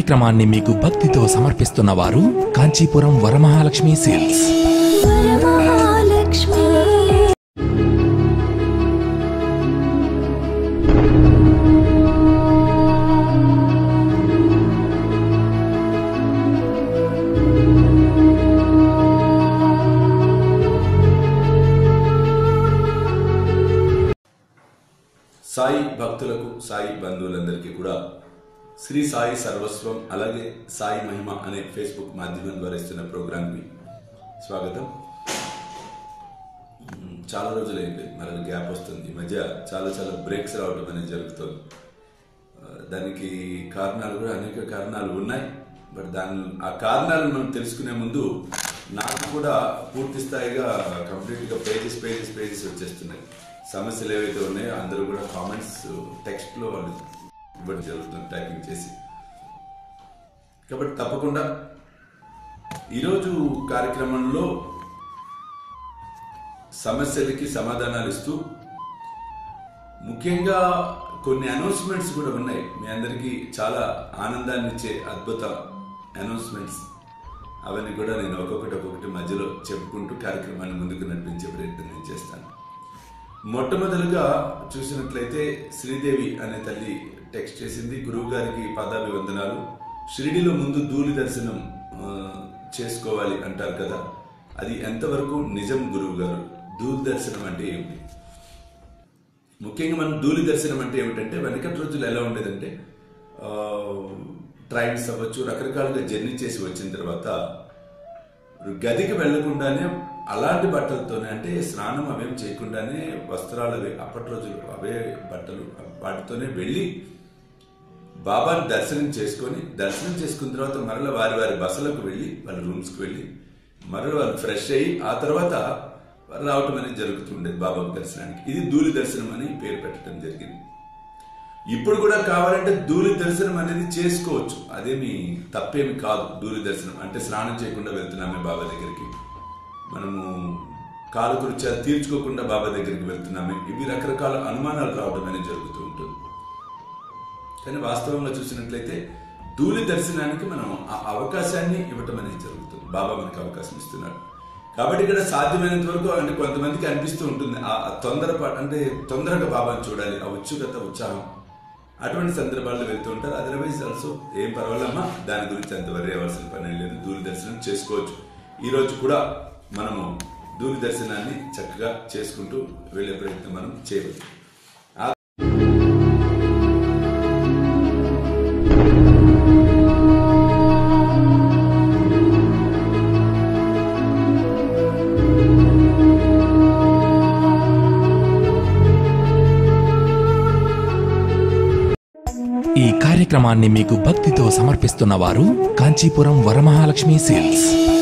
కార్యక్రమాన్ని మీకు భక్తితో సమర్పిస్తున్న వారు కాంచీపురం వరమహాలక్ష్మి సేల్స్ వరమహాలక్ష్మి సాయి భక్తులకు సాయి బంధువులందరికీ కూడా శ్రీ సాయి సర్వస్వం అలాగే సాయి మహిమ అనే ఫేస్బుక్ మాధ్యమం ద్వారా ఇస్తున్న ప్రోగ్రామ్కి స్వాగతం మ్, చాలా రోజులు అయిపోయింది మరొక గ్యాప్ వస్తుంది ఈ మధ్య చాలా చాలా బ్రేక్స్ రావడం అనేది జరుగుతుంది ఆ, దానికి కారణాలు కూడా అనేక కారణాలు ఉన్నాయి బట్ దాని ఆ కారణాలను మనం తెలుసుకునే ముందు నాకు కూడా పూర్తి స్థాయిగా కంప్లీట్గా పేజెస్ పేజెస్ పేజెస్ వచ్చేస్తున్నాయి సమస్యలు ఏవైతే ఉన్నాయో అందరూ కూడా కామెంట్స్ టెక్స్ట్లో వాళ్ళు ఇవ్వడం జరుగుతుంది టైపింగ్ చేసి కాబట్టి తప్పకుండా ఈరోజు కార్యక్రమంలో సమస్యలకి సమాధానాలు ఇస్తూ ముఖ్యంగా కొన్ని అనౌన్స్మెంట్స్ కూడా ఉన్నాయి మీ అందరికీ చాలా ఆనందాన్ని ఇచ్చే అద్భుత అనౌన్స్మెంట్స్ అవన్నీ కూడా నేను ఒక్కొక్కటి ఒక్కొక్కటి మధ్యలో చెప్పుకుంటూ కార్యక్రమాన్ని ముందుకు నడిపించే ప్రయత్నం నేను చేస్తాను మొట్టమొదలుగా చూసినట్లయితే శ్రీదేవి అనే తల్లి టెక్స్ట్ చేసింది గురువు గారికి పాదాభివందనాలు షిరిడిలో ముందు ధూళి దర్శనం ఆ, చేసుకోవాలి అంటారు కదా అది ఎంతవరకు నిజం గురువు గారు ధూళి దర్శనం అంటే ఏమిటి ముఖ్యంగా మనం ధూళి దర్శనం అంటే ఏమిటంటే వెనకటి రోజులు ఎలా ఉండేదంటే ఆ, ట్రైన్స్ అవ్వచ్చు రకరకాలుగా జర్నీ చేసి వచ్చిన తర్వాత గదికి వెళ్లకుండానే అలాంటి బట్టలతోనే అంటే స్నానం అవేం చేయకుండానే వస్త్రాలు అవే అప్పటి రోజులు అవే బట్టలు వాటితోనే వెళ్ళి బాబాని దర్శనం చేసుకొని దర్శనం చేసుకున్న తర్వాత మరలా వారి వారి బసలకు వెళ్ళి వాళ్ళ రూమ్స్కి వెళ్ళి మరలా వాళ్ళు ఫ్రెష్ అయ్యి ఆ తర్వాత వాళ్ళు రావటం అనేది జరుగుతుండేది బాబాకు దర్శనానికి ఇది ధూళి దర్శనం అని పేరు పెట్టడం జరిగింది ఇప్పుడు కూడా కావాలంటే ధూళి దర్శనం అనేది చేసుకోవచ్చు అదేమి తప్పేమి కాదు ధూళి దర్శనం అంటే స్నానం చేయకుండా వెళ్తున్నామే బాబా దగ్గరికి మనము కాలకృత్యాలు తీర్చుకోకుండా బాబా దగ్గరికి వెళ్తున్నామే ఇవి రకరకాల అనుమానాలు రావడం అనేది జరుగుతూ ఉంటుంది కానీ వాస్తవంగా చూసినట్లయితే ధూళి దర్శనానికి మనం ఆ అవకాశాన్ని ఇవ్వటం అనేది జరుగుతుంది బాబా మనకు అవకాశం ఇస్తున్నాడు కాబట్టి ఇక్కడ సాధ్యమైనంత వరకు అంటే కొంతమందికి అనిపిస్తూ ఉంటుంది ఆ ఆ తొందరపాటు అంటే తొందరగా బాబాని చూడాలి ఆ ఉత్సుకత ఉత్సాహం అటువంటి సందర్భాల్లో వెళ్తూ ఉంటారు అదర్వైజ్ ఆల్సో ఏం పర్వాలమ్మా దాని గురించి అంత వరి అవ్వాల్సిన పని లేదు దూరి దర్శనం చేసుకోవచ్చు ఈ రోజు కూడా మనము దూరి దర్శనాన్ని చక్కగా చేసుకుంటూ వెళ్ళే ప్రయత్నం మనం చేయవచ్చు ఆ ఈ కార్యక్రమాన్ని మీకు భక్తితో సమర్పిస్తున్న వారు కాంచీపురం వరమహాలక్ష్మి సేల్స్